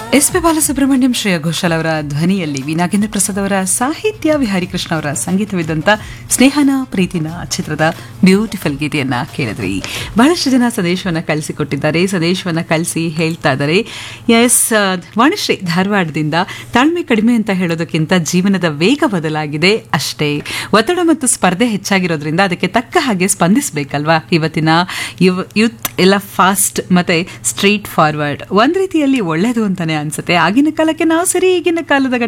S P Balasubrahmanyam Shreya Ghoshal ಅವರ ಧ್ವನಿಯಲ್ಲಿ V Nagendra Prasad ಅವರ ಸಾಹಿತ್ಯ ವಿಹಾರಿ ಕೃಷ್ಣ ಅವರ ಸಂಗೀತವಿದ್ದಂಥ ಸ್ನೇಹನ ಪ್ರೀತಿನ ಚಿತ್ರದ ಬ್ಯೂಟಿಫುಲ್ ಗೀತೆಯನ್ನ ಕೇಳಿದ್ರಿ ಬಹಳಷ್ಟು ಜನ ಸಂದೇಶವನ್ನು ಕಳಿಸಿಕೊಟ್ಟಿದ್ದಾರೆ ಸಂದೇಶವನ್ನು ಕಳಿಸಿ ಹೇಳ್ತಾ ಇದ್ದಾರೆ ಎಸ್ ವಾಣಿಶ್ರೀ ಧಾರವಾಡದಿಂದ ತಾಳ್ಮೆ ಕಡಿಮೆ ಅಂತ ಹೇಳೋದಕ್ಕಿಂತ ಜೀವನದ ವೇಗ ಬದಲಾಗಿದೆ ಅಷ್ಟೇ ಒತ್ತಡ ಮತ್ತು ಸ್ಪರ್ಧೆ ಹೆಚ್ಚಾಗಿರೋದ್ರಿಂದ ಅದಕ್ಕೆ ತಕ್ಕ ಹಾಗೆ ಸ್ಪಂದಿಸಬೇಕಲ್ವಾ ಇವತ್ತಿನ ಯುವ ಯೂತ್ ಎಲ್ಲ ಫಾಸ್ಟ್ ಮತ್ತೆ ಸ್ಟ್ರೀಟ್ ಫಾರ್ವರ್ಡ್ ಒಂದ್ ರೀತಿಯಲ್ಲಿ ಒಳ್ಳೇದು ಅಂತಾನೆ ಅನ್ಸುತ್ತೆ ಆಗಿನ ಕಾಲಕ್ಕೆ ನಾವು ಸರಿ ಈಗಿನ ಕಾಲದ